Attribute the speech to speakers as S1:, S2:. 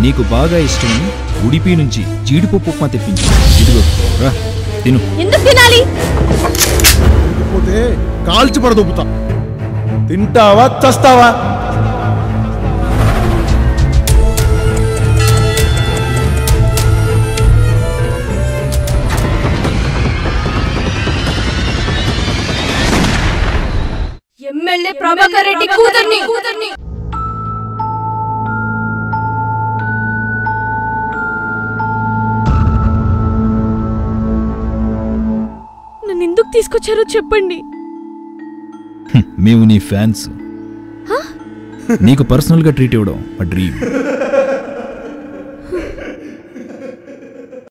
S1: నీకు బాగా ఇష్టమని ఉడిపి నుంచి జీడిపప్పు ఉప్మా తెప్పించు ఇదిగో రా తిను
S2: ఎందుకు తినాలి
S3: పోతే కాల్చి పడదొబ్బుతా తింటావా చస్తావా
S2: ఎమ్మెల్యే ప్రభాకర్ రెడ్డి కూతుర్ని కూతుర్ని నన్ను ఎందుకు తీసుకొచ్చారో చెప్పండి
S1: హ్మ్, మేము నీ ఫ్యాన్స్ నీకు పర్సనల్గా ట్రీట్ ఇవ్వడం మా డ్రీమ్